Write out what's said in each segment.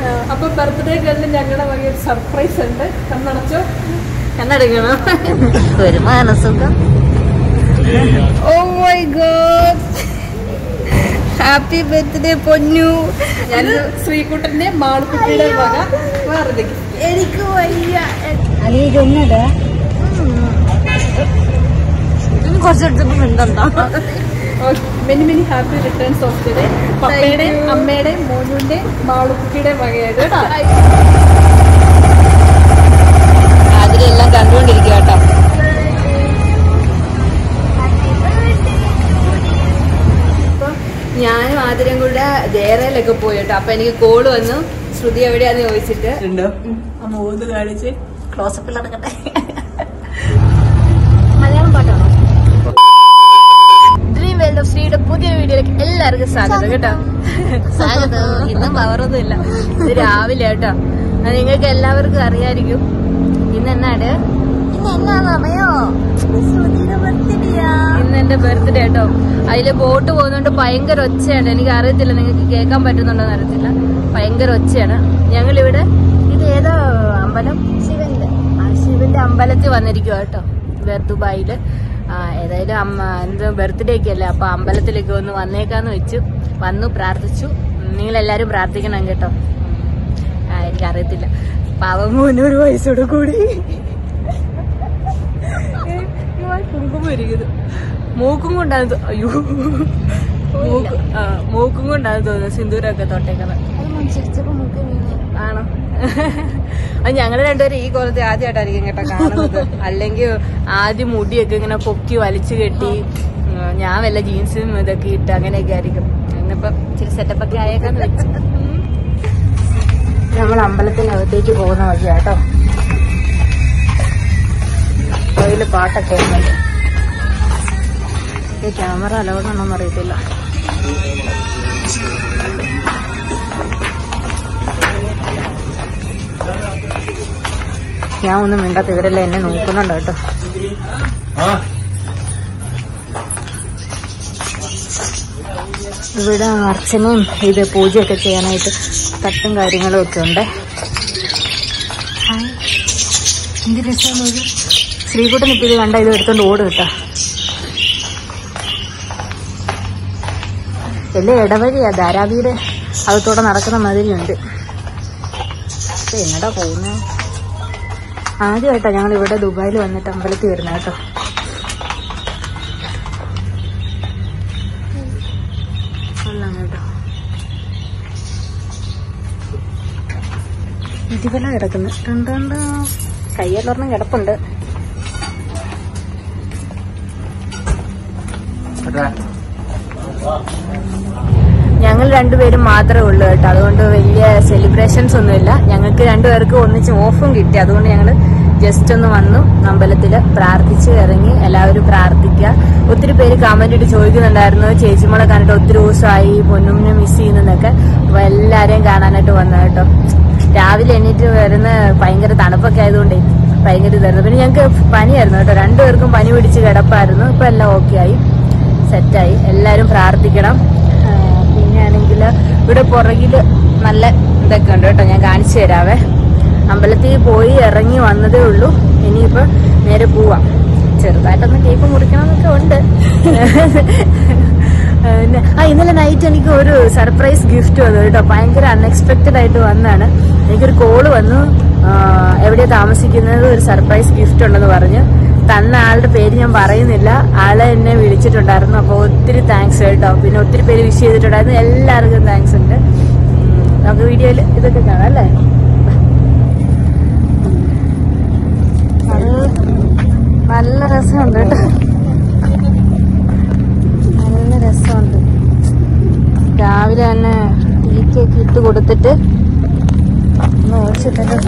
അപ്പൊ ബർത്ത്ഡേ ഗേളിന് ഞങ്ങളുടെ വക ഒരു സർപ്രൈസ് ഉണ്ട് കണ്ണടച്ചോ കണ്ണടക്കണം ഒരു മാനസുഖം oh my god happy birthday പൊന്നു ഞാൻ ശ്രീകുട്ടന്റെ മാളുക്കുട്ടിയുടെ വക വേറെ എനിക്ക് വയ്യ അലി ഇതൊന്നതാ ഇതിന് കുറച്ചെടുത്തപ്പോ മിണ്ടണ്ട many many happy returns of the day പപ്പയുടെ അമ്മയുടെ മോനുന്റെ മാളുക്കുട്ടിയുടെ വകയായിട്ട് കേട്ടോ അതിലെല്ലാം കണ്ടുകൊണ്ടിരിക്കുക കേട്ടോ അപ്പൊ ഞാനും ആതിരം കൂടെ ദേറയിലൊക്കെ പോയി കേട്ടോ അപ്പൊ എനിക്ക് കോള് വന്നു ശ്രുതി എവിടെയാന്ന് ചോദിച്ചിട്ട് അമ്മ ഓത് കാണിച്ച് ക്ലോസപ്പിൽ നടക്കട്ടെ മലയാളം പാട്ടാണോ ഡ്രീം വേൾഡ് ഓഫ് ശ്രീയുടെ പുതിയ വീഡിയോയിലേക്ക് എല്ലാവർക്കും സ്വാഗതം കേട്ടോ സ്വാഗതം ഇന്നും പവറൊന്നും ഇല്ല ഇത് രാവിലെ കേട്ടോ അത് നിങ്ങൾക്ക് എല്ലാവർക്കും അറിയായിരിക്കും ഇന്ന് എന്നാണ് ഇന്ന് എന്നാണെന്നറിയോ ഇന്ന് എന്റെ ബർത്ത്ഡേ കേട്ടോ അതില് ബോട്ട് പോകുന്നോണ്ട് ഭയങ്കര ഒച്ചയാണ് എനിക്ക് അറിയത്തില്ല നിങ്ങൾക്ക് കേൾക്കാൻ പറ്റുന്നുണ്ടോന്ന് അറിയത്തില്ല ഭയങ്കര ഒച്ചയാണ് ഞങ്ങളിവിടെ ഇത് ഏതോ അമ്പലം ശിവന്റെ ആ ശിവന്റെ അമ്പലത്തിൽ വന്നിരിക്കുക കേട്ടോ വേർ ദുബായില് ആ ഏതായാലും അമ്മ എന്ത് ബർത്ത്ഡേ ഒക്കെ അല്ലേ അപ്പൊ അമ്പലത്തിലേക്ക് ഒന്ന് വന്നേക്കാന്ന് വെച്ചു വന്നു പ്രാർത്ഥിച്ചു നിങ്ങൾ എല്ലാരും പ്രാർത്ഥിക്കണം കേട്ടോ ഉം. ആ എനിക്കറിയത്തില്ല പാവം മൂന്നൂറ് വയസ്സോട് കൂടി കുങ്കുമം ഇരിക്കുന്നു മൂക്കും കൊണ്ടാണ് തോ- അയ്യോ മൂക്ക് ആ മൂക്കും കൊണ്ടാണ് തോന്നുന്നത് സിന്ദൂരൊക്കെ തൊട്ടേക്കുന്നത് ആണോ അത് ഞങ്ങൾ രണ്ടുപേരും ഈ കോലത്തെ ആദ്യമായിട്ടായിരിക്കും കേട്ടോ കാണുന്നത് അല്ലെങ്കിൽ ആദ്യം മുടിയൊക്കെ ഇങ്ങനെ പൊക്കി വലിച്ചു കെട്ടി ഉം, ഞാൻ വല്ല ജീൻസും ഇതൊക്കെ ഇട്ട് അങ്ങനെയൊക്കെ ആയിരിക്കും ഇന്നിപ്പം ഇച്ചിരി സെറ്റപ്പ് ഒക്കെ ആയേക്കാന്ന് വെച്ചു നമ്മൾ അമ്പലത്തിനകത്തേക്ക് പോകുന്ന വഴിയാട്ടോ അതിൽ പാട്ടൊക്കെ ഉണ്ട് ഈ ക്യാമറ അലൗഡാണോന്ന് അറിയത്തില്ല ഞാൻ ഒന്നും മിണ്ടാത്ത ഇവരെല്ലാം എന്നെ നോക്കുന്നുണ്ട് കേട്ടോ ഇവിടെ അർച്ചനയും ഇത് പൂജയൊക്കെ ചെയ്യാനായിട്ട് തട്ടും കാര്യങ്ങളും ഒക്കെ ഉണ്ട് ഹായ്. എന്ത് രസമാണ് ശ്രീകുട്ടൻ ഇപ്പം ഇത് കണ്ട ഇത് എടുത്തോണ്ട് ഓടും കേട്ടോ എല്ലാം ഇടവഴിയാ ധാരാവിയുടെ അകത്തോടെ നടക്കുന്ന മാതിരിയുണ്ട് ഇപ്പൊ എങ്ങടാ പോകുന്നത് ആദ്യമായിട്ടാ ഞങ്ങൾ ഇവിടെ ദുബായിൽ വന്നിട്ട് അമ്പലത്തിൽ വരുന്നത് കേട്ടോ കൊള്ളാം കേട്ടോ ഇതിവെല്ലാം കിടക്കുന്നു രണ്ടോ കയ്യെല്ലൊരെണ്ണം കിടപ്പുണ്ട് ഞങ്ങൾ രണ്ടുപേരും മാത്രമേ ഉള്ളൂ കേട്ടോ അതുകൊണ്ട് വലിയ സെലിബ്രേഷൻസ് ഒന്നുമില്ല ഞങ്ങൾക്ക് രണ്ടുപേർക്കും ഒന്നിച്ച് ഓഫും കിട്ടി അതുകൊണ്ട് ഞങ്ങൾ ജസ്റ്റ് ഒന്ന് വന്നു അമ്പലത്തില് പ്രാർത്ഥിച്ച് ഇറങ്ങി എല്ലാവരും പ്രാർത്ഥിക്കുക ഒത്തിരി പേര് കമന്റ് ഇട്ട് ചോദിക്കുന്നുണ്ടായിരുന്നു ചേച്ചിമോളെ കണ്ടിട്ട് ഒത്തിരി ദിവസമായി പൊന്നുമിനെ മിസ് ചെയ്യുന്നതൊക്കെ അപ്പൊ എല്ലാരെയും കാണാനായിട്ട് വന്നു കേട്ടോ രാവിലെ എണീറ്റ് വരുന്ന ഭയങ്കര തണുപ്പൊക്കെ ആയതുകൊണ്ടേ ഭയങ്കര ഇതായിരുന്നു പിന്നെ ഞങ്ങൾക്ക് പനിയായിരുന്നു കേട്ടോ രണ്ടുപേർക്കും പനി പിടിച്ച് കിടപ്പായിരുന്നു ഇപ്പൊ എല്ലാം ഓക്കെ ആയി സെറ്റായി എല്ലാവരും പ്രാർത്ഥിക്കണം ആ, പിന്നെ ആണെങ്കിൽ ഇവിടെ പുറകില് നല്ല ഇതൊക്കെ ഉണ്ട് കേട്ടോ ഞാൻ കാണിച്ചു തരാവേ അമ്പലത്തിൽ പോയി ഇറങ്ങി വന്നതേ ഉള്ളൂ ഇനിയിപ്പോ നേരെ പോവാം ചെറുതായിട്ടൊന്ന് കേക്ക് മുറിക്കണമെന്നൊക്കെ ഉണ്ട് പിന്നെ ആ ഇന്നലെ നൈറ്റ് എനിക്ക് ഒരു സർപ്രൈസ് ഗിഫ്റ്റ് വന്നു കേട്ടോ ഭയങ്കര അൺഎക്സ്പെക്റ്റഡ് ആയിട്ട് വന്നാണ് എനിക്കൊരു കോള് വന്നു ആ, എവിടെയാ താമസിക്കുന്നത് ഒരു സർപ്രൈസ് ഗിഫ്റ്റ് ഉണ്ടെന്ന് പറഞ്ഞു തന്ന ആളുടെ പേര് ഞാൻ പറയുന്നില്ല ആളെ എന്നെ വിളിച്ചിട്ടുണ്ടായിരുന്നു അപ്പോൾ ഒത്തിരി താങ്ക്സ് കേട്ടോ പിന്നെ ഒത്തിരി പേര് വിഷ് ചെയ്തിട്ടുണ്ടായിരുന്നു എല്ലാവർക്കും താങ്ക്സ് ഉണ്ട് ഉം, നമുക്ക് വീഡിയോയിൽ ഇതൊക്കെ കാണാം അല്ലേ അത് നല്ല രസമുണ്ട് കേട്ടോ നല്ല രസമുണ്ട് രാവിലെ തന്നെ തീറ്റയൊക്കെ ഇട്ട് കൊടുത്തിട്ട് ഒന്ന് ഓടിച്ചിട്ടല്ലോ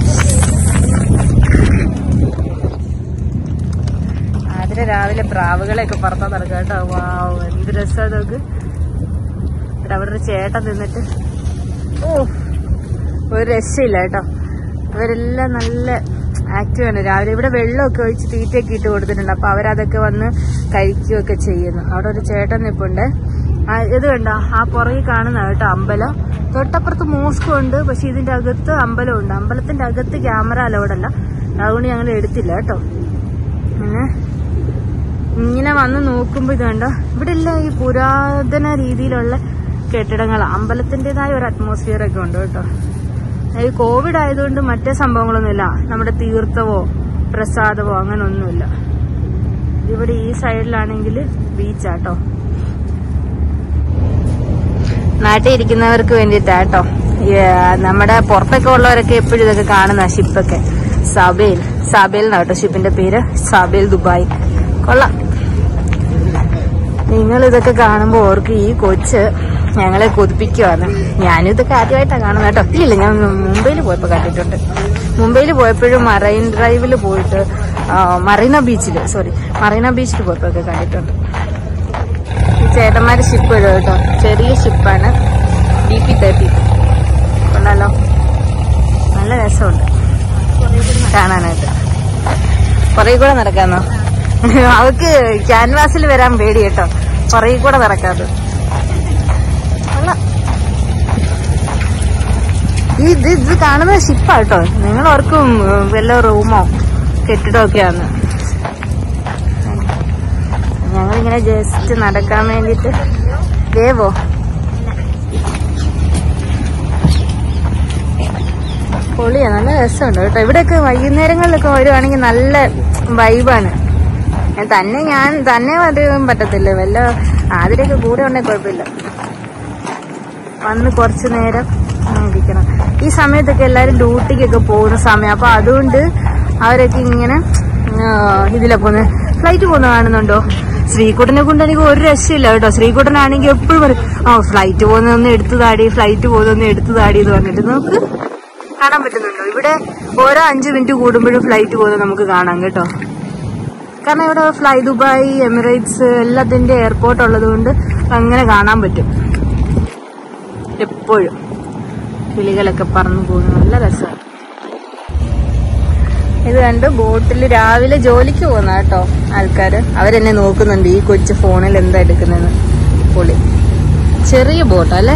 ആതിര രാവിലെ പ്രാവുകളെയൊക്കെ പറത്താൻ നടക്കുക കേട്ടോ വാവ് എന്ത് രസമാണ് നോക്ക് ഇവിടെ അവിടെ ഒരു ചേട്ടൻ നിന്നിട്ട് ഓ ഒരു രക്ഷയില്ല കേട്ടോ അവരെല്ലാം നല്ല ആക്റ്റീവാണ് രാവിലെ ഇവിടെ വെള്ളമൊക്കെ ഒഴിച്ച് തീറ്റയൊക്കെ ഇട്ട് കൊടുത്തിട്ടുണ്ട് അപ്പൊ അവരതൊക്കെ വന്ന് കഴിക്കുകയൊക്കെ ചെയ്യുന്നു അവിടെ ഒരു ചേട്ടൻ നിപ്പുണ്ട് ആ, ഇത് കണ്ട ആ പുറകിൽ കാണുന്ന കേട്ടോ അമ്പലം തൊട്ടപ്പുറത്ത് മോസ്കോ ഉണ്ട് പക്ഷെ ഇതിന്റെ അകത്ത് അമ്പലം ഉണ്ട് അമ്പലത്തിന്റെ അകത്ത് ക്യാമറ അലൗഡല്ല അതുകൊണ്ട് ഞങ്ങൾ എടുത്തില്ല കേട്ടോ പിന്നെ ഇങ്ങനെ വന്ന് നോക്കുമ്പോ ഇത് കണ്ടോ ഇവിടെ എല്ലാം ഈ പുരാതന രീതിയിലുള്ള കെട്ടിടങ്ങൾ അമ്പലത്തിൻ്റെതായ ഒരു അറ്റ്മോസ്ഫിയർ ഒക്കെ ഉണ്ട് കേട്ടോ ഈ കോവിഡ് ആയതുകൊണ്ട് മറ്റേ സംഭവങ്ങളൊന്നുമില്ല നമ്മുടെ തീർത്ഥവോ പ്രസാദമോ അങ്ങനെ ഒന്നുമില്ല ഇവിടെ ഈ സൈഡിലാണെങ്കിൽ ബീച്ചാട്ടോ നാട്ടിൽ ഇരിക്കുന്നവർക്ക് വേണ്ടിയിട്ടാട്ടോ ഈ, നമ്മുടെ പുറത്തൊക്കെ ഉള്ളവരൊക്കെ എപ്പോഴും ഇതൊക്കെ കാണുന്ന ഷിപ്പൊക്കെ സബേൽ സബേൽ എന്നാട്ടോ ഷിപ്പിന്റെ പേര് സബേൽ ദുബായ് കൊള്ളാം നിങ്ങൾ ഇതൊക്കെ കാണുമ്പോൾ ഓർക്ക് ഈ കൊച്ച് ഞങ്ങളെ കൊതിപ്പിക്കുവാണ് ഞാനും ഇതൊക്കെ ആദ്യമായിട്ടാണ് കാണുന്നത് കേട്ടോ ഇല്ല ഞാൻ മുംബൈയിൽ പോയപ്പോൾ കണ്ടിട്ടുണ്ട് മുംബൈയിൽ പോയപ്പോഴും മറൈൻ ഡ്രൈവിൽ പോയിട്ട് ആ, മറീന ബീച്ചിൽ സോറി മറീന ബീച്ചിൽ പോയപ്പോഴൊക്കെ കണ്ടിട്ടുണ്ട് ഈ ചേട്ടന്മാര് ഷിപ്പ് ഇടും കേട്ടോ ചെറിയ ഷിപ്പാണ് ഡി പി തേർട്ടി കൊള്ളാലോ നല്ല രസമുണ്ട് കാണാനായിട്ട് പുറകെ കൂടെ നടക്കാന്നോ അവക്ക് ക്യാൻവാസിൽ വരാൻ പേടി കേട്ടോ പുറകെ കൂടെ നടക്കാതെ കൊള്ളാം. ഈ ഇത് ഇത് കാണുന്നത് ഷിപ്പാ കേട്ടോ നിങ്ങൾ ഓർക്കും ഉം, വല്ല റൂമോ കെട്ടിടമോ ഒക്കെയാന്ന് ഞങ്ങളിങ്ങനെ ജസ്റ്റ് നടക്കാൻ വേണ്ടിട്ട് ദേവോ പൊളിയാ നല്ല രസമുണ്ട് കേട്ടോ ഇവിടെയൊക്കെ വൈകുന്നേരങ്ങളിലൊക്കെ വരുവാണെങ്കിൽ നല്ല വൈബാണ് തന്നെ ഞാൻ തന്നെ അധികം പറ്റത്തില്ല വല്ല ആതിരൊക്കെ കൂടെ ഉണ്ടെങ്കിൽ കുഴപ്പമില്ല വന്ന് കുറച്ചു നേരം അങ്ങനെ ഇരിക്കണം ഈ സമയത്തൊക്കെ എല്ലാവരും ഡ്യൂട്ടിക്കൊക്കെ പോകുന്ന സമയം അപ്പൊ അതുകൊണ്ട് അവരൊക്കെ ഇങ്ങനെ ആ, ഇതിലാ പോകുന്നത് ഫ്ലൈറ്റ് പോകുന്ന കാണുന്നുണ്ടോ ശ്രീകുട്ടനെ കൊണ്ട് എനിക്ക് ഒരു രക്ഷയില്ല കേട്ടോ ശ്രീകുട്ടനാണെങ്കിൽ എപ്പോഴും പറയും ആ ഫ്ലൈറ്റ് പോകുന്നതൊന്ന് എടുത്തു താടി ഫ്ലൈറ്റ് പോകുന്നതൊന്ന് എടുത്തു താടി എന്ന് പറഞ്ഞിട്ട് നമുക്ക് കാണാൻ പറ്റുന്നുണ്ടോ ഇവിടെ ഓരോ അഞ്ച് മിനിറ്റ് കൂടുമ്പോഴും ഫ്ലൈറ്റ് പോകുന്നത് നമുക്ക് കാണാം കേട്ടോ കാരണം ഇവിടെ ഫ്ലൈ ദുബായ് എമിറേറ്റ്സ് എല്ലാത്തിന്റെ എയർപോർട്ട് ഉള്ളത് കൊണ്ട് അങ്ങനെ കാണാൻ പറ്റും എപ്പോഴും കിളികളൊക്കെ പറന്നു പോകുന്നു നല്ല രസമാണ് ഇത് കണ്ട് ബോട്ടിൽ രാവിലെ ജോലിക്ക് പോകുന്ന കേട്ടോ ആൾക്കാര് അവരെന്നെ നോക്കുന്നുണ്ട് ഈ കൊച്ചു ഫോണിൽ എന്താ എടുക്കുന്നതെന്ന് പൊളി ചെറിയ ബോട്ട് അല്ലേ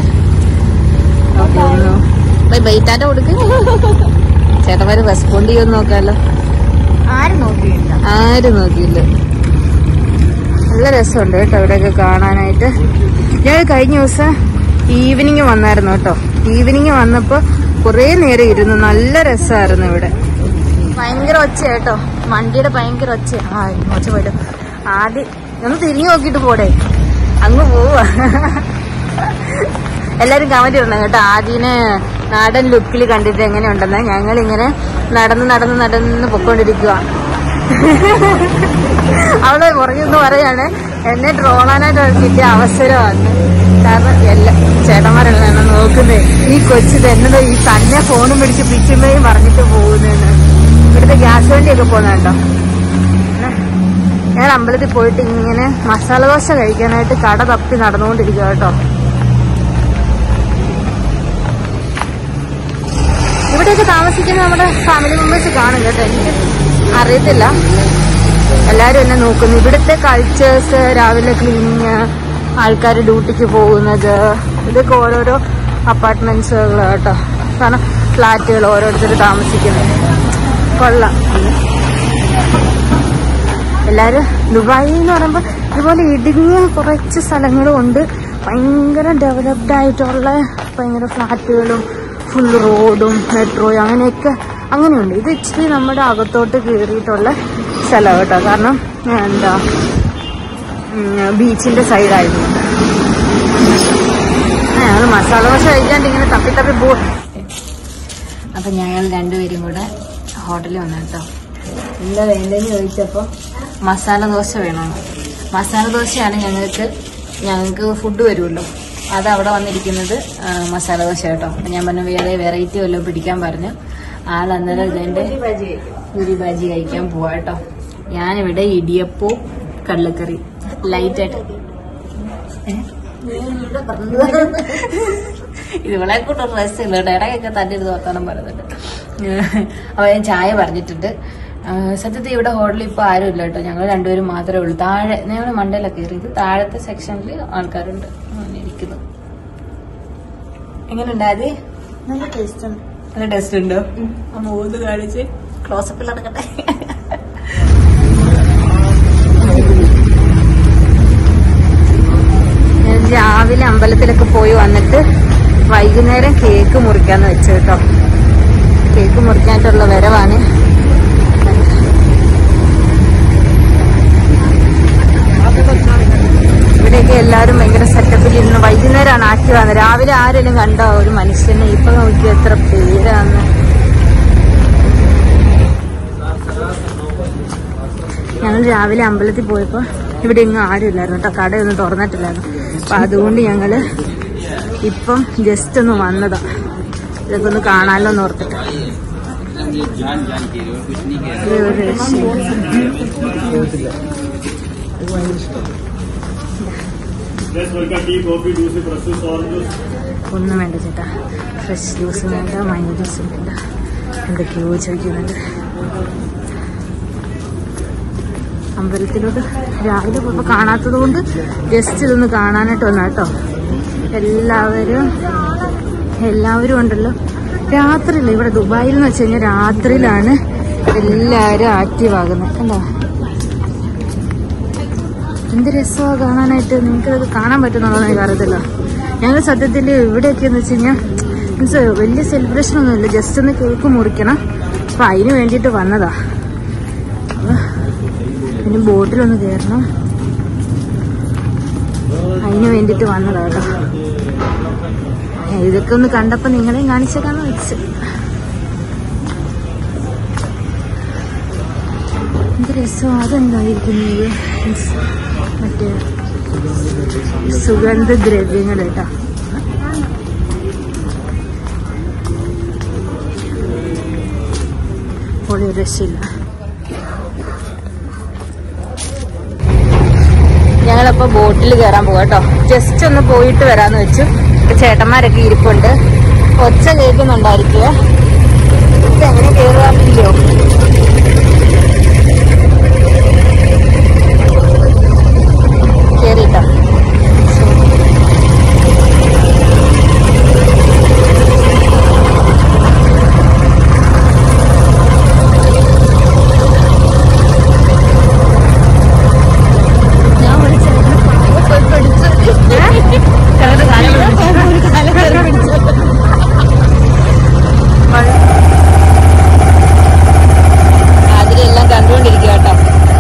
ബൈ ബൈറ്റാറ്റ കൊടുക്ക് ചേട്ടന്മാര് റെസ്പോണ്ട് ചെയ്യുമെന്ന് നോക്കാലോ ആരും നോക്കിയില്ല ആരും നോക്കിയില്ല നല്ല രസമുണ്ട് കേട്ടോ ഇവിടെയൊക്കെ കാണാനായിട്ട് ഞാൻ കഴിഞ്ഞ ദിവസം ഈവനിങ് വന്നായിരുന്നു കേട്ടോ ഈവനിങ് വന്നപ്പോ കുറേ നേരം ഇരുന്നു നല്ല രസമായിരുന്നു ഇവിടെ ഭയങ്കര ഒച്ച കേട്ടോ വണ്ടിയുടെ ഭയങ്കര ഒച്ച ആ ഒച്ച പോയിട്ട് ആദ്യം ഒന്ന് തിരിഞ്ഞു നോക്കിയിട്ട് പോടെ അങ്ങ് പോവാ എല്ലാരും കമന്റ് ഇടണം കേട്ടോ ആദ്യനെ നാടൻ ലുക്കിൽ കണ്ടിട്ട് എങ്ങനെയുണ്ടെന്ന് ഞങ്ങൾ ഇങ്ങനെ നടന്ന് നടന്ന് നടന്ന് പൊക്കോണ്ടിരിക്കുക അവള് പുറകിന്ന് പറയാണ് എന്നെ ട്രോളാനായിട്ട് കിട്ടിയ അവസരമാണ് കാരണം എല്ലാ ചേട്ടന്മാരെല്ലാം എന്നെ നോക്കുന്നത് ഈ കൊച്ചു തന്നത് ഈ തന്നെ ഫോണും പിടിച്ച് പിച്ചുമ്പയും പറഞ്ഞിട്ട് പോകുന്നതെന്ന് ഇവിടുത്തെ ഗ്യാസ് വണ്ടിയൊക്കെ പോകുന്നുണ്ടോ ഞാൻ അമ്പലത്തിൽ പോയിട്ട് ഇങ്ങനെ മസാല ദോശ കഴിക്കാനായിട്ട് കട തപ്പി നടന്നുകൊണ്ടിരിക്കുക കേട്ടോ ഇവിടെയൊക്കെ താമസിക്കുന്ന നമ്മുടെ ഫാമിലി മെമ്പേഴ്സ് കാണും കേട്ടോ എനിക്ക് അറിയത്തില്ല എല്ലാരും എന്നെ നോക്കുന്നു ഇവിടുത്തെ കൾച്ചേഴ്സ് രാവിലെ ക്ലീനിങ് ആൾക്കാർ ഡ്യൂട്ടിക്ക് പോകുന്നത് ഇതൊക്കെ ഓരോരോ അപ്പാർട്ട്മെന്റ്സുകൾ കേട്ടോ കാരണം ഫ്ലാറ്റുകൾ ഓരോരുത്തർ താമസിക്കുന്നത് കൊള്ളാം എല്ലാരും ദുബായി എന്ന് പറയുമ്പോൾ ഇതുപോലെ ഇടുങ്ങിയ കുറച്ച് സ്ഥലങ്ങളും ഉണ്ട് ഭയങ്കര ഡെവലപ്ഡ് ആയിട്ടുള്ള ഭയങ്കര ഫ്ലാറ്റുകളും ഫുൾ റോഡും മെട്രോയും അങ്ങനെയൊക്കെ അങ്ങനെയുണ്ട് ഇത് ഇച്ചിരി നമ്മുടെ അകത്തോട്ട് കയറിയിട്ടുള്ള സ്ഥലം കേട്ടോ കാരണം ആ, എന്താ ബീച്ചിന്റെ സൈഡായിരുന്നു ഞങ്ങൾ മസാല ദോശ കഴിക്കാണ്ട് ഇങ്ങനെ തപ്പി തപ്പി പോ അപ്പൊ ഞങ്ങൾ രണ്ടുപേരും കൂടെ ഹോട്ടലിൽ വന്നു കേട്ടോ എന്താ വേണ്ടതെന്ന് ചോദിച്ചപ്പോൾ മസാല ദോശ വേണമെന്ന് മസാല ദോശയാണ് ഞങ്ങൾക്ക് ഞങ്ങൾക്ക് ഫുഡ് വരുമല്ലോ അത് അവിടെ വന്നിരിക്കുന്നത് ആ, മസാല ദോശ കേട്ടോ അപ്പൊ ഞാൻ പറഞ്ഞു വേറെ വെറൈറ്റി വല്ലതും പിടിക്കാൻ പറഞ്ഞു ആൾ അന്നേരം ഇതിന്റെ പൂരി ബാജി കഴിക്കാൻ പോവാ കേട്ടോ ഞാനിവിടെ ഇടിയപ്പവും കടലക്കറി ലൈറ്റായിട്ട് ഇവളെ കൂട്ടൊരു രസമില്ല കേട്ടോ ഇടയ്ക്കൊക്കെ തന്നെ ഇരുന്ന് വർത്താനം പറയുന്നുണ്ട് അപ്പൊ ഞാൻ ചായ പറഞ്ഞിട്ടുണ്ട് ആ, സത്യത്തിൽ ഇവിടെ ഹോട്ടലിൽ ഇപ്പൊ ആരും ഇല്ല കേട്ടോ ഞങ്ങൾ രണ്ടുപേരും മാത്രമേ ഉള്ളൂ താഴെ ഞങ്ങൾ മണ്ടയിലൊക്കെ കയറിയത് താഴത്തെ സെക്ഷനിൽ ആൾക്കാരുണ്ട് ഉം. എങ്ങനെയുണ്ടായത് നല്ല ടേസ്റ്റ് ഉണ്ട് നല്ല ടേസ്റ്റ് ഉണ്ടോ അമ്മ ഊത് കാണിച്ച് ക്ലോസപ്പിൽ നടക്കട്ടെ ഞാൻ രാവിലെ അമ്പലത്തിലൊക്കെ പോയി വന്നിട്ട് വൈകുന്നേരം കേക്ക് മുറിക്കാന്ന് വെച്ചു കേട്ടോ കേക്ക് മുറിക്കാനായിട്ടുള്ള വരവാണ് ഇവിടെയൊക്കെ എല്ലാവരും ഭയങ്കര സെറ്റപ്പിൽ ഇരുന്ന് വൈകുന്നേരമാണ് ആക്കി വന്നത് രാവിലെ ആരെങ്കിലും കണ്ടോ ഒരു മനുഷ്യനെ ഇപ്പൊ നോക്കി എത്ര പേരാന്ന് ഞങ്ങൾ രാവിലെ അമ്പലത്തിൽ പോയപ്പോ ഇവിടെ എങ്ങും ആരും ഇല്ലായിരുന്നു കേട്ടോ കടയൊന്നും തുറന്നിട്ടില്ലായിരുന്നു അപ്പൊ അതുകൊണ്ട് ഞങ്ങള് ഇപ്പം ജസ്റ്റ് ഒന്ന് വന്നതാ ഇതൊക്കെ ഒന്ന് കാണാമല്ലോ എന്ന് ഓർത്തിട്ട് ഇത് ഒരു രക്ഷയില്ല. दस वर्ग का टी कॉफी दूसरे प्रस्तुत और जो ഒന്നും വേണ്ട ചേട്ടാ ഫ്രഷ് ജ്യൂസും വേണ്ട മഞ്ഞ ജ്യൂസും വേണ്ട എന്തൊക്കെയോ ചോദിക്കുന്നുണ്ട് അമ്പലത്തിലോട്ട് രാവിലെ പോയപ്പോൾ കാണാത്തത് കൊണ്ട് ജസ്റ്റ് ഇതൊന്ന് കാണാനായിട്ട് വന്ന കേട്ടോ എല്ലാവരും എല്ലാവരും ഉണ്ടല്ലോ രാത്രിയില്ല ഇവിടെ ദുബായിൽ എന്ന് വെച്ച് കഴിഞ്ഞാൽ രാത്രിയിലാണ് എല്ലാവരും ആക്റ്റീവ് ആകുന്നത് കണ്ടോ എന്ത് രസമാണ് കാണാനായിട്ട് നിങ്ങൾക്കത് കാണാൻ പറ്റുന്നുണ്ടോ എന്ന് എനിക്കറിയത്തില്ല ഞങ്ങൾ സത്യത്തിൽ ഇവിടെയൊക്കെ എന്ന് വെച്ച് കഴിഞ്ഞാൽ മീൻസ് വലിയ സെലിബ്രേഷൻ ഒന്നുമില്ല ജസ്റ്റ് ഒന്ന് കേക്ക് മുറിക്കണം അപ്പം അതിന് വേണ്ടിയിട്ട് വന്നതാ അപ്പൊ ഇനി ബോട്ടിലൊന്ന് കയറണം അതിന് വേണ്ടിയിട്ട് വന്നതാ കേട്ടോ ഇതൊക്കെ ഒന്ന് കണ്ടപ്പോൾ നിങ്ങളെയും കാണിച്ചേക്കാന്ന് വെച്ച് എന്ത് രസം അതെന്തായിരിക്കുന്നത് മീൻസ് മറ്റേ സുഗന്ധദ്രവ്യങ്ങൾ കേട്ടോ പൊളി രക്ഷയില്ല ഞങ്ങളപ്പോ ബോട്ടിൽ കയറാൻ പോവാ കേട്ടോ ജസ്റ്റ് ഒന്ന് പോയിട്ട് വരാന്ന് വെച്ചു ഇപ്പൊ ചേട്ടന്മാരൊക്കെ ഇരിപ്പുണ്ട് ഒച്ച കേൾക്കുന്നുണ്ടായിരിക്കുവോ ഇതെങ്ങനെ കയറാറില്ലയോ കേറിട്ടോ ഞാൻ വിളിച്ചത് പോയി പിടിച്ചു ഞങ്ങളുടെ കാലം പിടിച്ചു അതിലെല്ലാം കണ്ടുകൊണ്ടിരിക്കുക കേട്ടോ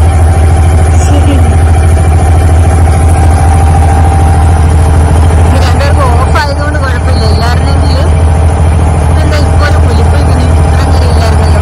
ഇത് രണ്ടുപേർക്കും ഓഫ് ആയതുകൊണ്ട് കുഴപ്പമില്ല ഇല്ലായിരുന്നെങ്കിൽ എന്താ ഇപ്പോലെ പുലിപ്പ് ഇങ്ങനെ അങ്ങനെ ഇല്ലായിരുന്നല്ലോ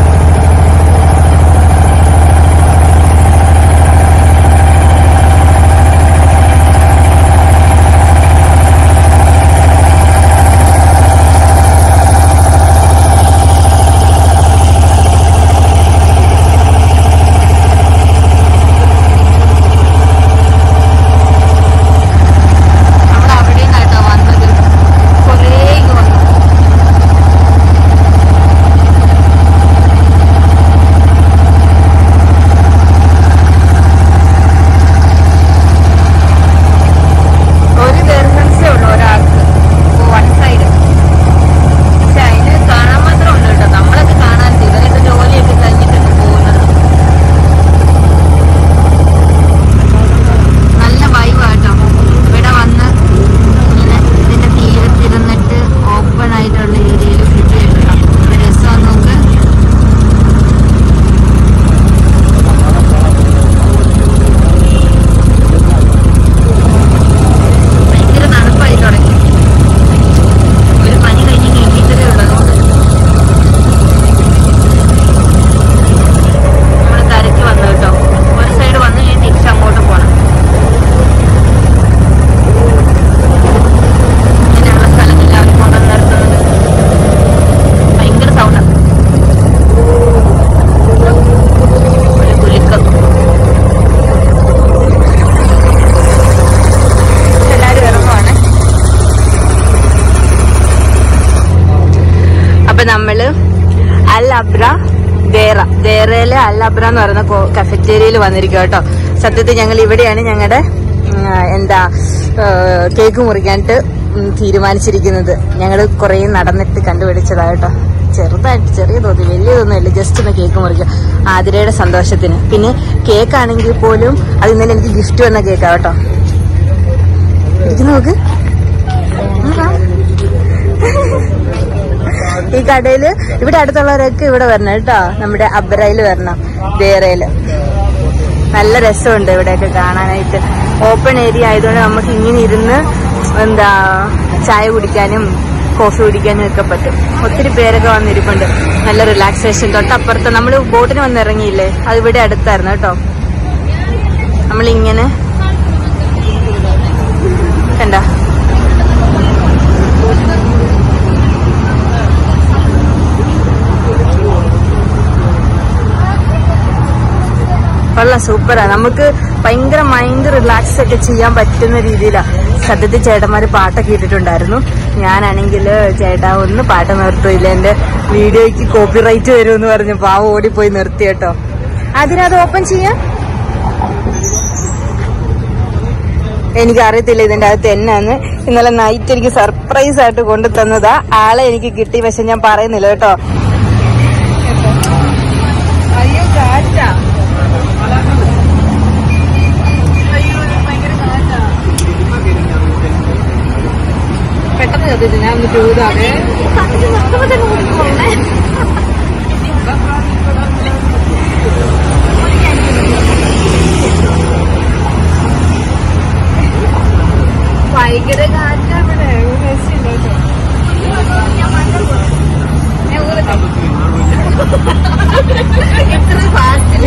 നമ്മൾ അവിടെ നിന്നാട്ടോ വന്നത് കുറേ ഇങ്ങ് വന്നു ഒരു ദർശനസേ ഉള്ളൂ ഒരാൾക്ക് വൺ സൈഡ് പക്ഷെ അതിന് കാണാൻ മാത്രമേ ഉള്ളൂ കേട്ടോ നമ്മളൊക്കെ കാണാനില്ല ഇവരൊക്കെ ജോലിയൊക്കെ കഴിഞ്ഞിട്ടാണ് പോകുന്നത് നല്ല വൈവാട്ടോ ഇവിടെ വന്ന് ഇങ്ങനെ ഇതിന്റെ തീരത്തിരുന്നിട്ട് ഓപ്പൺ ആയിട്ടുള്ള ഏരിയയിൽ ഫുഡ് കഴിക്കണം രസം നോക്ക് ഭയങ്കര തണുപ്പായി തുടങ്ങി ഒരു പനി കഴിഞ്ഞ് നീക്കിട്ടേ ഉള്ളതുകൊണ്ട് നമ്മൾ കരയ്ക്ക് വന്നു കേട്ടോ ഒരു സൈഡ് വന്നു കഴിഞ്ഞ് തിരിച്ച് അങ്ങോട്ട് പോകണം ഇങ്ങനെയുള്ള സ്ഥലങ്ങളിൽ അവർ കൊണ്ടുവന്ന് നിർത്തുന്നത് ഭയങ്കര സൗണ്ടാണ് ഒരു കുലുക്കം എല്ലാവരും ഇറങ്ങുവാണ് അപ്പൊ നമ്മള് അൽ അബ്ര ദേറ ദേറയിലെ അൽ അബ്ര എന്ന് പറയുന്ന കഫറ്റേരിയയിൽ വന്നിരിക്കും കേട്ടോ സത്യത്തിൽ ഞങ്ങൾ ഇവിടെയാണ് ഞങ്ങളുടെ എന്താ ആ, കേക്ക് മുറിക്കാനായിട്ട് ഉം, തീരുമാനിച്ചിരിക്കുന്നത് ഞങ്ങൾ കുറേ നടന്നിട്ട് കണ്ടുപിടിച്ചതാ കേട്ടോ ചെറുതായിട്ട് ചെറിയ തോതി വലിയതൊന്നുമില്ല ജസ്റ്റ് ഒന്ന് കേക്ക് മുറിക്കുക ആതിരയുടെ സന്തോഷത്തിന് പിന്നെ കേക്ക് ആണെങ്കിൽ പോലും അത് ഇന്നലെ എനിക്ക് ഗിഫ്റ്റ് വന്ന കേക്കാ കേട്ടോ ഇരിക്കുന്ന നോക്ക് നോക്കാം. ഈ കടയില് ഇവിടെ അടുത്തുള്ളവരൊക്കെ ഇവിടെ വരണം കേട്ടോ നമ്മുടെ അബ്രയില് വരണം ദേറയില് നല്ല രസമുണ്ട് ഇവിടെയൊക്കെ കാണാനായിട്ട് ഓപ്പൺ ഏരിയ ആയതുകൊണ്ട് നമുക്ക് ഇങ്ങനെ ഇരുന്ന് എന്താ ചായ കുടിക്കാനും കോഫി കുടിക്കാനും ഒക്കെ പറ്റും ഒത്തിരി പേരൊക്കെ വന്നിരിപ്പുണ്ട് നല്ല റിലാക്സേഷൻ തൊട്ടപ്പുറത്ത് നമ്മൾ ബോട്ടിന് വന്നിറങ്ങിയില്ലേ അത് ഇവിടെ അടുത്തായിരുന്നു കേട്ടോ നമ്മളിങ്ങനെ കണ്ട കൊള്ളാം സൂപ്പറാ നമുക്ക് ഭയങ്കര മൈൻഡ് റിലാക്സ് ഒക്കെ ചെയ്യാൻ പറ്റുന്ന രീതിയിലാ സത്യത്തിൽ ചേട്ടന്മാര് പാട്ടൊക്കെ ഇട്ടിട്ടുണ്ടായിരുന്നു ഞാനാണെങ്കിൽ ചേട്ടാ ഒന്ന് പാട്ട് നിർത്തില്ല എന്റെ വീഡിയോയ്ക്ക് കോപ്പി റൈറ്റ് വരുമെന്ന് പറഞ്ഞു പാവം ഓടിപ്പോയി നിർത്തി കേട്ടോ അതിനത് ഓപ്പൺ ചെയ്യാം എനിക്ക് അറിയത്തില്ല ഇതിന്റെ അകത്ത് എന്നാന്ന് ഇന്നലെ നൈറ്റ് എനിക്ക് സർപ്രൈസ് ആയിട്ട് കൊണ്ടു തന്നതാ ആളെ എനിക്ക് കിട്ടി പക്ഷെ ഞാൻ പറയുന്നില്ല കേട്ടോ അയ്യോ കാറ്റാ പെട്ടെന്ന് കത്തിച്ചു ഞാൻ ഒന്ന് ചൂടാകെ ഭയങ്കര കാറ്റാണ് ഇത്ര ഫാസ്റ്റിൽ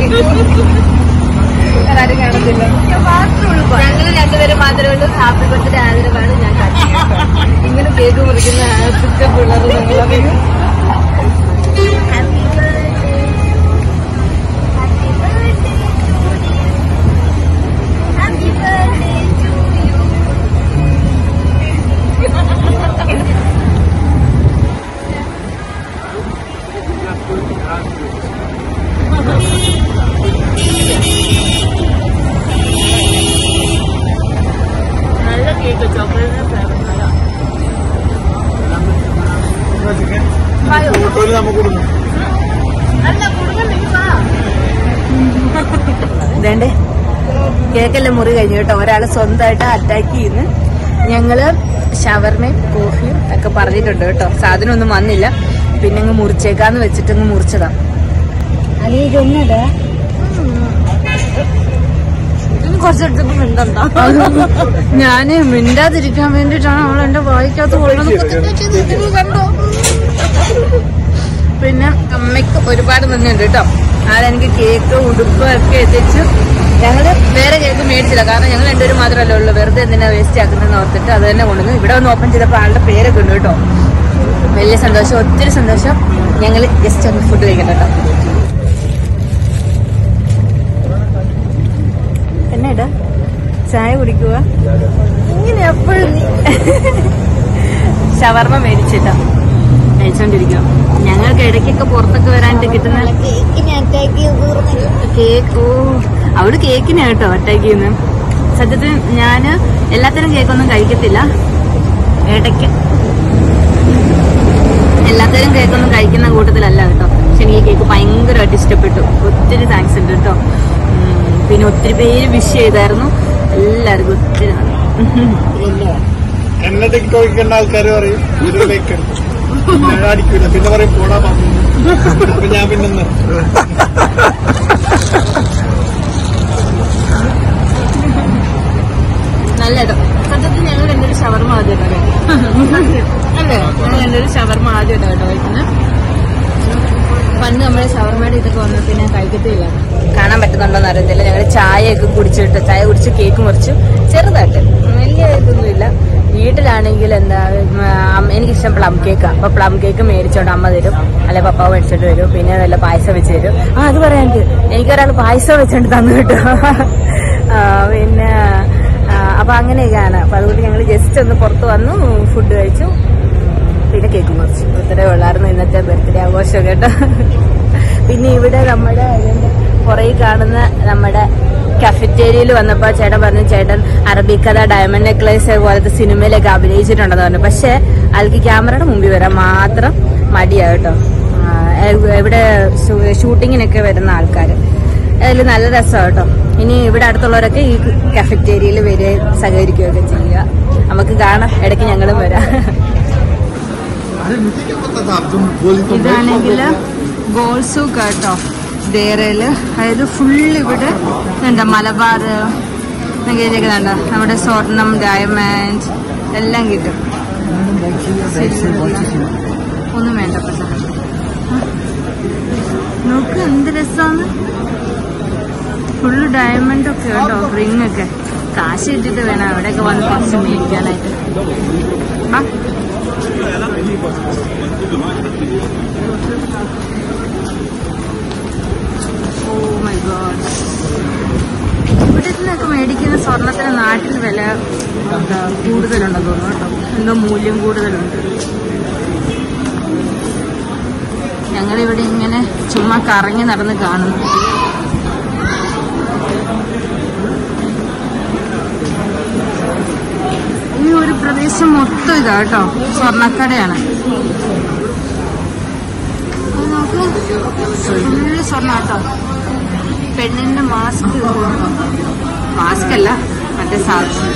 ആരും കാണത്തില്ല ഞങ്ങൾ രണ്ടുപേരും മാത്രമേ ഉള്ളൂ ഹാപ്പി ബർത്ത്ഡേ ആദരവാണ് ഞാൻ കണ്ടത്. ഇങ്ങനെ കേക്ക് മുറിക്കുന്ന ആദ്യത്തെ പിള്ളേർ നിങ്ങളറിയും നല്ല കേക്ക് ചോക്ലേറ്റ് ഫോട്ടോയിൽ നമുക്ക് കൊടുക്കും വേണ്ടേ കേക്കെല്ലാം മുറി കഴിഞ്ഞു കേട്ടോ ഒരാള് സ്വന്തമായിട്ട് അറ്റാക്ക് ചെയ്യുന്നു ഞങ്ങള് ഷവർമയും കോഫിയും ഒക്കെ പറഞ്ഞിട്ടുണ്ട് കേട്ടോ സാധനം ഒന്നും വന്നില്ല പിന്നെ അങ്ങ് മുറിച്ചേക്കാന്ന് വെച്ചിട്ട് അങ്ങ് മുറിച്ചതാ കുറച്ചെടുത്തപ്പോ മിണ്ടണ്ട ഞാന് മിണ്ടാതിരിക്കാൻ വേണ്ടിട്ടാണ് അവൾ എന്റെ വായിക്കകത്ത് കൊള്ളുന്നത് കണ്ടോ പിന്നെ അമ്മയ്ക്ക് ഒരുപാട് നന്ദിയുണ്ട് കേട്ടോ ആരെനിക്ക് കേക്ക് ഉടുപ്പ് ഒക്കെ എത്തിച്ചു ഞങ്ങള് വേറെ കേക്ക് മേടിച്ചില്ല കാരണം ഞങ്ങൾ രണ്ടുപേരും മാത്രമല്ലേ ഉള്ളൂ വെറുതെ എന്തിനാ വേസ്റ്റ് ആക്കുന്നതെന്ന് ഓർത്തിട്ട് അത് തന്നെ കൊണ്ടുവന്നു ഇവിടെ വന്ന് ഓപ്പൺ ചെയ്തപ്പോൾ ആളുടെ പേരൊക്കെ ഉണ്ട് കേട്ടോ വലിയ സന്തോഷം ഒത്തിരി സന്തോഷം ഞങ്ങൾ ജസ്റ്റ് ഒന്ന് ഫുഡ് കഴിക്കട്ടെ കേട്ടോ എന്നാ ചായ കുടിക്കുക ഇങ്ങനെ എപ്പോഴും ഷവർമ്മ മേടിച്ചിട്ടാ കഴിച്ചോണ്ടിരിക്കുക ഞങ്ങൾക്ക് ഇടയ്ക്കൊക്കെ പുറത്തൊക്കെ വരാനായിട്ട് കിട്ടുന്ന കേക്ക് ഓ അവിടെ കേക്കിനാ കേട്ടോ അറ്റാക്ക് ചെയ്യുന്നത് സത്യത്തിൽ ഞാന് എല്ലാത്തരം കേക്കൊന്നും കഴിക്കത്തില്ല ഇടയ്ക്ക് എല്ലാത്തരം കേക്കൊന്നും കഴിക്കുന്ന കൂട്ടത്തിലല്ല കേട്ടോ പക്ഷെ എനിക്ക് ഈ കേക്ക് ഭയങ്കരമായിട്ട് ഇഷ്ടപ്പെട്ടു ഒത്തിരി താങ്ക്സ് ഉണ്ട് കേട്ടോ ഉം, പിന്നെ ഒത്തിരി പേര് വിഷ് ചെയ്തായിരുന്നു എല്ലാവർക്കും ഒത്തിരി നന്ദി എന്നെ ടിക്ടോക്ക് വയ്ക്കേണ്ട ആൾക്കാർ പറയും ഇത് വെക്കണം ഞാൻ അടിക്കൂല പിന്നെ പറയും പോടാ പറഞ്ഞു അപ്പൊ ഞാൻ പിന്നെ നിർത്തും. നല്ലത് സത്യത്തിൽ ഞങ്ങൾ രണ്ടൊരു ഷവർമ ആദ്യമായിട്ടാണ് അല്ലേ ഞങ്ങൾ രണ്ടൊരു ഷവർമ ആദ്യമായിട്ടാണ് കേട്ടോ കഴിക്കുന്നത് പണ്ട് നമ്മുടെ ഷവർമയുടെ ഇതൊക്കെ വന്ന പിന്നെ കഴിക്കത്തില്ല കാണാൻ പറ്റുന്നുണ്ടോന്ന് അറിയത്തില്ല ഞങ്ങൾ ചായയൊക്കെ കുടിച്ചിട്ട് ചായ കുടിച്ച് കേക്ക് മുറിച്ചു ചെറുതായിട്ട് വലിയ ഇതൊന്നുമില്ല വീട്ടിലാണെങ്കിൽ എന്താ ഉം, അമ്മ- എനിക്കിഷ്ടം പ്ലം കേക്കാ അപ്പൊ പ്ലം കേക്ക് മേടിച്ചോണ്ട് അമ്മ തരും അല്ലെ പപ്പ മേടിച്ചോണ്ട് വരും പിന്നെ വല്ല പായസം വെച്ച് തരും ആ അത് പറയാണ്ട് എനിക്കൊരാൾ പായസം വെച്ചോണ്ട് തന്നു കേട്ടോ ആ, പിന്നെ ആ, അപ്പൊ അങ്ങനെയൊക്കെയാണ് അപ്പൊ അതുകൊണ്ട് ഞങ്ങൾ ജസ്റ്റ് ഒന്ന് പുറത്ത് വന്നു ഫുഡ് കഴിച്ചു പിന്നെ കേക്ക് മുറിച്ചു ഇത്രേ ഉള്ളായിരുന്നു ഇന്നത്തെ ബർത്ത്ഡേ ആഘോഷം കേട്ടോ പിന്നെ ഇവിടെ നമ്മുടെ ഇതിന്റെ പുറകിൽ കാണുന്ന നമ്മുടെ കഫറ്റേരിയയിൽ വന്നപ്പോൾ ചേട്ടൻ പറഞ്ഞു ചേട്ടൻ അറബിക്കഥ ഡയമണ്ട് നെക്ലേസ് പോലത്തെ സിനിമയിലൊക്കെ അഭിനയിച്ചിട്ടുണ്ടെന്ന് പറഞ്ഞു പക്ഷെ ആൾക്ക് ക്യാമറയുടെ മുമ്പിൽ വരാൻ മാത്രം മടിയാ കേട്ടോ ആ, എ- ഇവിടെ ഷൂ- ഷൂട്ടിങ്ങിനൊക്കെ വരുന്ന ആൾക്കാർ അതിൽ നല്ല രസമാണ് കേട്ടോ ഇനി ഇവിടെ അടുത്തുള്ളവരൊക്കെ ഈ കഫറ്റേരിയയിൽ വരികയും സഹകരിക്കുകയൊക്കെ ചെയ്യുക നമുക്ക് കാണാം ഇടയ്ക്ക് ഞങ്ങളും വരാം अरे मुझे क्या पता था आप तुम बोली तो मैं ഇതാണെങ്കിൽ ഗോൾസു കേട്ടോ ദേറയില് അതായത് ഫുള്ള് ഇവിടെ എന്താ മലബാർ എന്നൊക്കെ എഴുതിയേക്കുന്നുണ്ട് നമ്മുടെ സ്വർണം ഡയമണ്ട് എല്ലാം കിട്ടും ഒന്നും വേണ്ടപ്പെട്ട നോക്ക് എന്ത് രസമാണ് ഫുള്ള് ഡയമണ്ട് ഒക്കെ കേട്ടോ റിംഗ് ഒക്കെ കാശ് ഇട്ടിട്ട് വേണം അവിടെയൊക്കെ വന്ന് കുറച്ച് മേടിക്കാനായിട്ട് ആ ഓ മൈ ഗോഡ് ഇവിടെ നിന്നൊക്കെ മേടിക്കുന്ന സ്വർണത്തിന് നാട്ടിൽ വില എന്താ കൂടുതലുണ്ടെന്ന് തോന്നുന്നു കേട്ടോ എന്തോ മൂല്യം കൂടുതലുണ്ട് ഞങ്ങളിവിടെ ഇങ്ങനെ ചുമ്മാ കറങ്ങി നടന്ന് കാണുന്നു ഈ ഒരു പ്രദേശം മൊത്തം ഇതാ കേട്ടോ സ്വർണ്ണക്കടയാണ് അത് നോക്ക് ഫുള്ള് സ്വർണ്ണ കേട്ടോ പെണ്ണിന്റെ മാസ്ക് മാസ്ക് അല്ല മറ്റേ സാധനം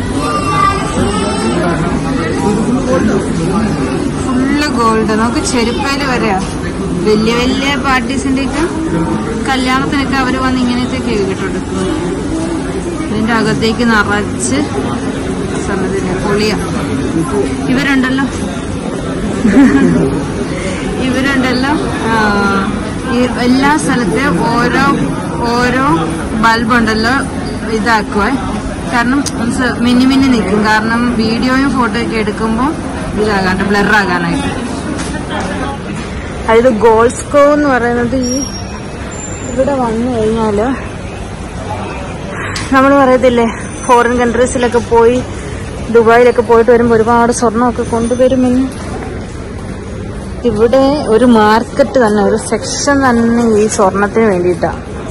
ഫുള്ള് ഗോൾഡ് നമുക്ക് ചെരുപ്പേല് വരെയാ വലിയ വലിയ പാർട്ടീസിന്റെ ഒക്കെ കല്യാണത്തിനൊക്കെ അവര് വന്ന് ഇങ്ങനത്തെ കേട്ടിട്ടെടുക്കും ഇതിന്റെ അകത്തേക്ക് നിറച്ച് സമയത്തിന്റെ പൊളിയ ഇവരുണ്ടല്ലോ ഇവരുണ്ടല്ലോ ആ, ഈ എല്ലാ സ്ഥലത്തെ ഓരോ ഓരോ ബൾബുണ്ടല്ലോ ഇതാക്കുവേ കാരണം മീൻസ് മിന്നി മിന്നി നിൽക്കും കാരണം വീഡിയോയും ഫോട്ടോ ഒക്കെ എടുക്കുമ്പോൾ ഇതാകാണ്ട് ബ്ലർ ആകാനായിട്ട് അതായത് ഗോൾസ്കോ എന്ന് പറയുന്നത് ഈ ഇവിടെ വന്നു കഴിഞ്ഞാല് നമ്മൾ പറയത്തില്ലേ ഫോറിൻ കൺട്രീസിലൊക്കെ പോയി ദുബായിലൊക്കെ പോയിട്ട് വരുമ്പോൾ ഒരുപാട് സ്വർണ്ണമൊക്കെ കൊണ്ടുവരുമെന്ന് ഇവിടെ ഒരു മാർക്കറ്റ് തന്നെ ഒരു സെക്ഷൻ തന്നെ ഈ സ്വർണത്തിന് വേണ്ടിയിട്ടാ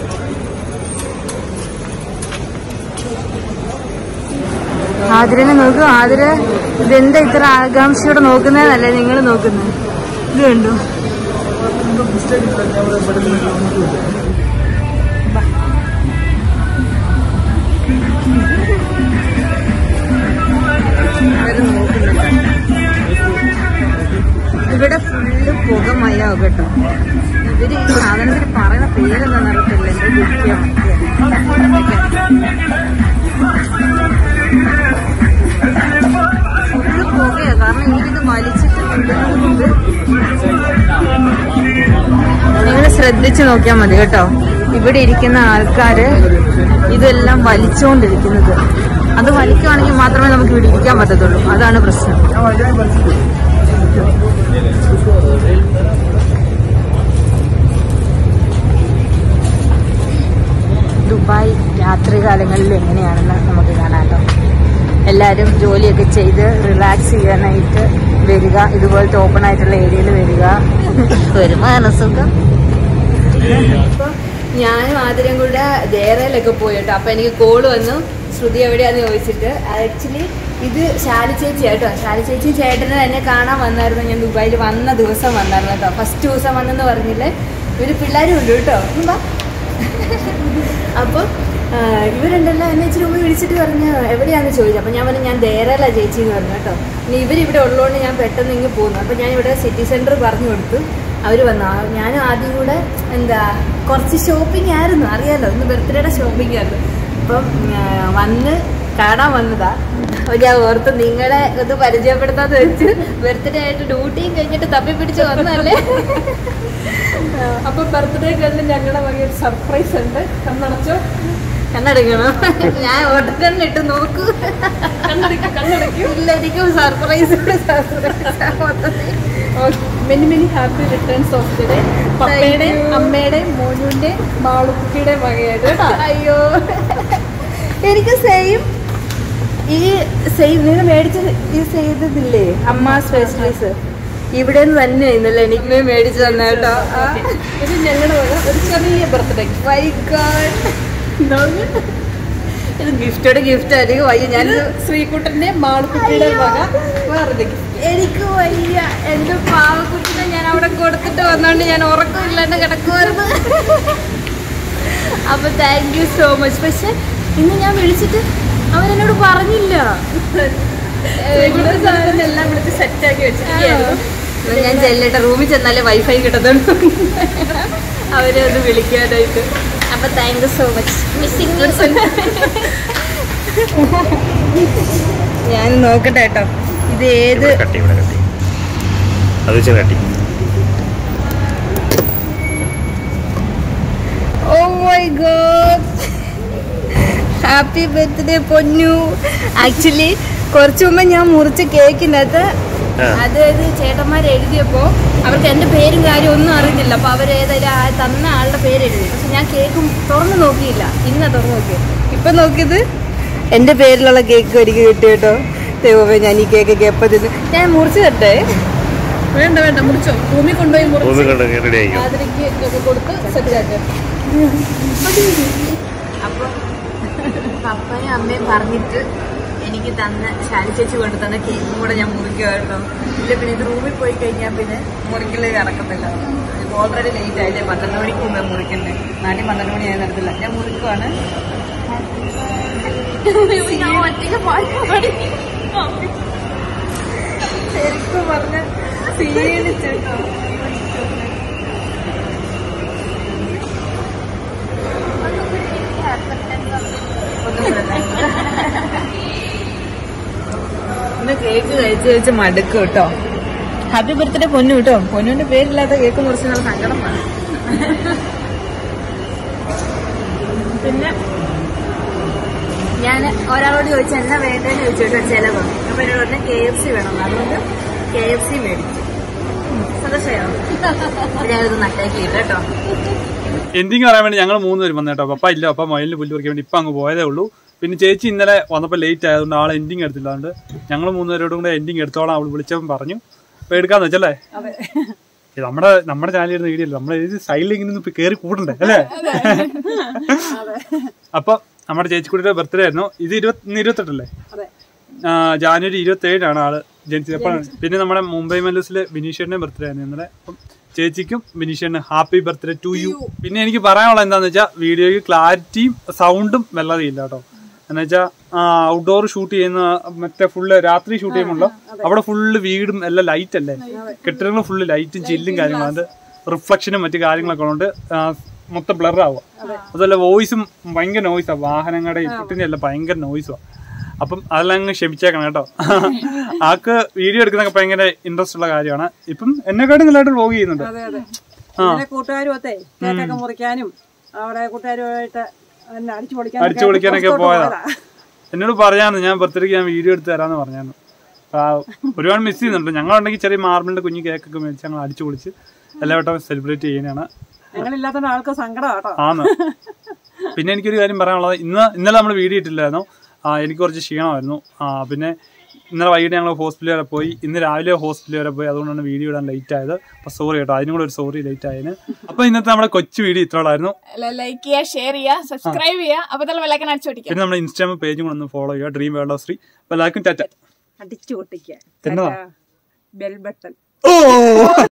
ആതിരനെ നോക്കൂ ആതിര ഇതെന്താ ഇത്ര ആകാംക്ഷയോടെ നോക്കുന്നതല്ലേ നിങ്ങൾ നോക്കുന്നത് ഇത് കണ്ടു ഇവിടെ ഫുള്ള് പുകമയാവും കേട്ടോ ഇവര് ഈ സാധനത്തിന് പറയുന്ന പേരൊന്നും അറിയത്തില്ല എന്റെ ദുഃഖ്യം ഫുള്ള് പുകയാ കാരണം ഇവരിത് വലിച്ചിട്ട് കൊണ്ടുവരുന്നത് നിങ്ങൾ ശ്രദ്ധിച്ചു നോക്കിയാൽ മതി കേട്ടോ ഇവിടെ ഇരിക്കുന്ന ആൾക്കാര് ഇതെല്ലാം വലിച്ചുകൊണ്ടിരിക്കുന്നത് അത് വലിക്കുവാണെങ്കിൽ മാത്രമേ നമുക്ക് ഇവിടെ ഇരിക്കാൻ പറ്റത്തുള്ളൂ അതാണ് പ്രശ്നം ദുബായ് രാത്രികാലങ്ങളിൽ എങ്ങനെയാണെന്ന് നമുക്ക് കാണാമല്ലോ എല്ലാവരും ജോലിയൊക്കെ ചെയ്ത് റിലാക്സ് ചെയ്യാനായിട്ട് വരിക ഇതുപോലത്തെ ഓപ്പൺ ആയിട്ടുള്ള ഏരിയയിൽ വരിക ഒരു മനസ്സുഖം ഞാനും ആതിരം കൂടെ ദേറയിലൊക്കെ പോയി കേട്ടോ അപ്പൊ എനിക്ക് കോള് വന്നു ശ്രുതി എവിടെയാന്ന് ചോദിച്ചിട്ട് ആക്ച്വലി ഇത് ശാലി ചേച്ചി കേട്ടോ ശാലി ചേച്ചി ചേട്ടനെ തന്നെ കാണാൻ വന്നായിരുന്നു ഞാൻ ദുബായിൽ വന്ന ദിവസം വന്നായിരുന്നു കേട്ടോ ഫസ്റ്റ് ദിവസം വന്നെന്ന് പറഞ്ഞില്ലേ ഇവര് പിള്ളേരും ഉണ്ട് കേട്ടോ ഒന്ന് വാ. അപ്പോൾ ഇവരുണ്ടല്ലോ എന്നെ ഇച്ചിരി മുമ്പ് വിളിച്ചിട്ട് പറഞ്ഞു എവിടെയാന്ന് ചോദിച്ചു അപ്പോൾ ഞാൻ പറഞ്ഞു ഞാൻ ദേരല ചേച്ചി എന്ന് പറഞ്ഞു കേട്ടോ ഇനി ഇവരിവിടെ ഉള്ളതുകൊണ്ട് ഞാൻ പെട്ടെന്ന് ഇങ്ങ് പോന്നു അപ്പോൾ ഞാൻ ഇവിടെ സിറ്റി സെൻറ്റർ പറഞ്ഞു കൊടുത്തു അവർ വന്നു ആ, ഞാനും ആദ്യം കൂടെ എന്താ കുറച്ച് ഷോപ്പിംഗ് ആയിരുന്നു അറിയാലോ ഇന്ന് ബർത്ത്ഡേയുടെ ഷോപ്പിംഗ് ആയിരുന്നു അപ്പം ആ, വന്ന് കാണാൻ വന്നതാ അപ്പോൾ ഞാൻ ഓർത്ത് നിങ്ങളെ ഒന്ന് പരിചയപ്പെടുത്താന്ന് വെച്ച് ബർത്ത്ഡേ ആയിട്ട് ഡ്യൂട്ടിയും കഴിഞ്ഞിട്ട് തപ്പി പിടിച്ച് വന്നല്ലേ അപ്പൊ ബർത്ത്ഡേ കഴിഞ്ഞ് ഞങ്ങളുടെ വക ഒരു സർപ്രൈസ് ഉണ്ട് കണ്ണടച്ചോ കണ്ണടക്കണം ഞാൻ ഓട്ടക്കണ്ണിട്ട് നോക്കൂ കണ്ണടയ്ക്കും കണ്ണടയ്ക്കും ഇല്ല എനിക്ക് surprise many many happy returns of the day പപ്പയുടെയും അമ്മയുടെയും മോനുവിന്റെയും മാളുക്കുട്ടിയുടെയും വകയായിട്ട് കേട്ടോ അയ്യോ എനിക്ക് സെയിം ഈ സെയിം നിങ്ങൾ മേടിച്ച ഈ ചെയ്തതില്ലേ അമ്മ സ്പെഷ്യലൈസ് ഇവിടെ നിന്ന് തന്നെ ഇന്നലെ എനിക്ക് മേടിച്ചു തന്നെ കേട്ടോ ഇത് ഞങ്ങളുടെ വക ഒരു ചെറിയ ബർത്ത്ഡേ മൈ ഗോഡ് എന്താ പറഞ്ഞെ? ഇത് ഗിഫ്റ്റോട് ഗിഫ്റ്റ് ആയിരിക്കും വയ്യ ഞാൻ ശ്രീകുട്ടന്റെ മാളുക്കുട്ടിയുടെ വക വേറെ ഗിഫ്റ്റ് എനിക്ക് വയ്യ എന്റെ പാവക്കുട്ടിനെ ഞാൻ അവിടെ കൊടുത്തിട്ട് വന്നോണ്ട് ഞാൻ ഉറക്കമില്ലാണ്ട് കിടക്കുമായിരുന്നു അപ്പൊ താങ്ക് യു സോ മച്ച് പക്ഷെ ഇന്ന് ഞാൻ വിളിച്ചിട്ട് അവരെന്നോട് പറഞ്ഞില്ല ശ്രീകുട്ടൻ സാറിനെ എല്ലാം വിളിച്ച് സെറ്റാക്കി വെച്ചിരിക്കുകയായിരുന്നു ഇപ്പൊ ഞാൻ ചെല്ലട്ടെ റൂമിൽ ചെന്നാലേ വൈഫൈ കിട്ടത്തുള്ളൂ അവരെ ഒന്ന് വിളിക്കാനായിട്ട് അപ്പൊ thank you so much missing ഞാൻ നോക്കട്ടെ കേട്ടോ ഇത് ഏത് ഇവിടെ കട്ടി ഇവിടെ കട്ടി അത് വെച്ച് കട്ടി oh my god happy birthday പൊന്നു ആക്ച്വലി കുറച്ചു മുമ്പ് ഞാൻ മുറിച്ച കേക്കിനകത്ത് ആ. അതായത് ചേട്ടന്മാർ എഴുതിയപ്പോ അവർക്ക് എന്റെ പേരും കാര്യം ഒന്നും അറിഞ്ഞില്ല അപ്പൊ അവർ ഏതായാലും ആ തന്ന ആളുടെ പേര് എഴുതി പക്ഷെ ഞാൻ കേക്കും തുറന്നു നോക്കിയില്ല ഇന്നാ തുറന്നു നോക്കിയത് ഇപ്പൊ നോക്കിയത് എന്റെ പേരിലുള്ള കേക്ക് എനിക്ക് കിട്ടി കേട്ടോ ദൈവമേ ഞാൻ ഈ കേക്ക് എപ്പോ തിന്നു ഞാൻ മുറിച്ച് തട്ടെ വേണ്ട വേണ്ട മുറിച്ചോ ഭൂമി കൊണ്ടുപോയി ഭൂമി മുറിച്ച് കൊണ്ട് റെഡി ആയിക്കോ ആദരയ്ക്ക് ഒക്കെ കൊടുത്ത് സെറ്റാക്കി അപ്പൊ പപ്പയും അമ്മയും പറഞ്ഞിട്ട് എനിക്ക് തന്ന ശാലി ചേച്ചി കൊണ്ട് തന്ന കേക്കും കൂടെ ഞാൻ മുറിക്കുമായിരുന്നു ഇല്ല പിന്നെ ഇത് റൂമിൽ പോയി കഴിഞ്ഞാൽ പിന്നെ മുറിക്കല് നടക്കത്തില്ല ഓൾറെഡി ലേറ്റ് ആയില്ലേ പന്ത്രണ്ട് മണിക്ക് മുമ്പേ മുറിക്കണ്ടേ നാട്ടിൽ പന്ത്രണ്ട് മണി ആയി നടത്തില്ല ഞാൻ മുറിക്കുവാണ് ഞാൻ ഒറ്റയ്ക്ക് പാട്ട് പാടി. ശരിക്കും പറഞ്ഞ ക്ഷീണിച്ചിട്ടോ ഇന്ന് കേക്ക് കഴിച്ച് കഴിച്ച് മടുക്കും കേട്ടോ ഹാപ്പി ബർത്ത്ഡേ പൊന്നു കേട്ടോ പൊന്നുവിന്റെ പേരില്ലാത്ത കേക്ക് മുറിച്ച് നല്ല സങ്കടമാണ് പിന്നെ ഞാൻ ഒരാളോട് ചോദിച്ചു എന്നാ വേണ്ടതെന്ന് ചോദിച്ചു കേട്ടോ ചിലവ് അപ്പൊ എന്നോട് പറഞ്ഞ കെ എഫ് സി വേണം അതുകൊണ്ട് കെ എഫ് സി മേടിച്ചു സന്തോഷമായോ അപ്പൊ ഞാനിത് നട്ടേക്ക് ഇല്ല കേട്ടോ എൻഡിങ് പറയാൻ വേണ്ടി ഞങ്ങൾ മൂന്ന് പേരും വന്നേട്ടോ പപ്പ ഇല്ല പപ്പ മൊയിലിന് പുല്ല് പറിക്കാൻ വേണ്ടി ഇപ്പൊ അങ്ങ് പോയതേ ഉള്ളൂ പിന്നെ ചേച്ചി ഇന്നലെ വന്നപ്പോൾ ലേറ്റ് ആയതുകൊണ്ട് ആളെ എൻഡിങ് എടുത്തില്ല അതുകൊണ്ട് ഞങ്ങൾ മൂന്നുപേരോടും കൂടെ എൻഡിങ് എടുത്തോളാം അവൾ വിളിച്ചപ്പോൾ പറഞ്ഞു അപ്പൊ എടുക്കാന്ന് വെച്ചല്ലേ ഇത് നമ്മുടെ നമ്മുടെ ചാനലിൽ ഇരുന്ന വീഡിയോ അല്ലേ നമ്മുടെ ഇത് സൈഡിൽ ഇങ്ങനെ ഇപ്പൊ കയറി കൂടണ്ടേ അല്ലേ അപ്പൊ നമ്മുടെ ചേച്ചിക്കുട്ടിയുടെ ബർത്ത്ഡേ ആയിരുന്നു ഇത് ഇരുപത്തി ഇന്ന് ഇരുപത്തെട്ടല്ലേ ആ, ജാനുവരി ഇരുപത്തി ഏഴിനാണ് ആള് ജനിച്ചത് അപ്പോൾ പിന്നെ നമ്മുടെ മുംബൈ മല്ലസിലെ ബിനീഷേറിന്റെ ബർത്ത്ഡേ ആയിരുന്നു ഇന്നലെ അപ്പം ചേച്ചിക്കും ബിനീഷേറിന് ഹാപ്പി ബർത്ത്ഡേ ടു യു പിന്നെ എനിക്ക് പറയാനുള്ളത് എന്താന്ന് വെച്ചാൽ വീഡിയോയ്ക്ക് ക്ലാരിറ്റിയും സൗണ്ടും വല്ലാതെ ഇല്ല കേട്ടോ എന്ന് വെച്ചാൽ ഔട്ട്ഡോർ ഷൂട്ട് ചെയ്യുന്ന മറ്റേ ഫുള്ള് രാത്രി ഷൂട്ട് ചെയ്യുമ്പോൾ അവിടെ ഫുള്ള് വീടും എല്ലാം ലൈറ്റ് അല്ലേ കെട്ടിടങ്ങൾ ഫുള്ള് ലൈറ്റും ചില്ലും കാര്യങ്ങളും അത് റിഫ്ലക്ഷനും മറ്റു കാര്യങ്ങളൊക്കെ ഉള്ളതുകൊണ്ട് ആ, മൊത്തം ബ്ലർ ആവുക അതുപോലെ വോയിസും ഭയങ്കര നോയ്സാ വാഹനങ്ങളുടെ ഇപ്പത്തിന്റെ എല്ലാം ഭയങ്കര നോയ്സാ അപ്പം അതെല്ലാം അങ്ങ് ക്ഷമിച്ചേക്കണം കേട്ടോ ആക്ക് വീഡിയോ എടുക്കുന്നൊക്കെ ഭയങ്കര ഇൻട്രസ്റ്റ് ഉള്ള കാര്യമാണ് ഇപ്പം എന്നെക്കാട്ടും നല്ലതായിട്ട് വ്ലോഗ് ചെയ്യുന്നുണ്ട് അതെ അതെ ആ പിന്നെ കൂട്ടുകാരും ഒത്തേ കേക്കൊക്കെ മുറിക്കാനും അവിടെ കൂട്ടുകാരുമായിട്ട് പിന്നെ അടിച്ചു പൊളിക്കാനും അടിച്ചു പൊളിക്കാനൊക്കെ പോയതാ എന്നോട് പറയാന്ന് ഞാൻ ബർത്ത്ഡേക്ക് ഞാൻ വീഡിയോ എടുത്ത് തരാന്ന് പറഞ്ഞായിരുന്നു ആ, ഒരുപാട് മിസ് ചെയ്യുന്നുണ്ട് ഞങ്ങളുണ്ടെങ്കിൽ ചെറിയ മാർബിളിന്റെ കുഞ്ഞു കേക്കൊക്കെ മേടിച്ച് ഞങ്ങൾ അടിച്ചു പൊളിച്ച് എല്ലാ വട്ടം സെലിബ്രേറ്റ് ചെയ്യുന്നതാണ് ഞങ്ങളില്ലാത്തോണ്ട് ആൾക്ക് സങ്കടം കേട്ടോ ആന്ന് പിന്നെ എനിക്കൊരു കാര്യം പറയാനുള്ളത് ഇന്ന് ഇന്നലെ നമ്മൾ വീഡിയോ ഇട്ടില്ലായിരുന്നു ആ, എനിക്ക് കുറച്ച് ക്ഷീണമായിരുന്നു ആ, പിന്നെ ഇന്നലെ വൈകിട്ട് ഞങ്ങൾ ഹോസ്പിറ്റൽ വരെ പോയി ഇന്ന് രാവിലെ ഹോസ്പിറ്റൽ വരെ പോയി അതുകൊണ്ടാണ് വീഡിയോ ഇടാൻ ലേറ്റ് ആയത് അപ്പൊ സോറി കേട്ടോ അതിനും കൂടെ ഒരു സോറി ലേറ്റ് ആയതിന് അപ്പൊ ഇന്നത്തെ നമ്മുടെ കൊച്ചു വീഡിയോ ഇത്രയുള്ളായിരുന്നു ലൈക്ക് ചെയ്യുക ഷെയർ ചെയ്യുക സബ്സ്ക്രൈബ് ചെയ്യുക അപ്പൊ തന്നെ വിലക്കാൻ അടിച്ചു പിടിക്കുക പിന്നെ നമ്മുടെ ഇൻസ്റ്റാഗ്രാം പേജും കൂടെ ഒന്ന് ഫോളോ ചെയ്യുക ഡ്രീം വേൾഡ് ഓഫ് ശ്രീ അപ്പൊ എല്ലാവർക്കും ടാറ്റ അടിച്ചു പൊട്ടിക്കുക എന്നതാ ബെൽ ബട്ടൺ ഓ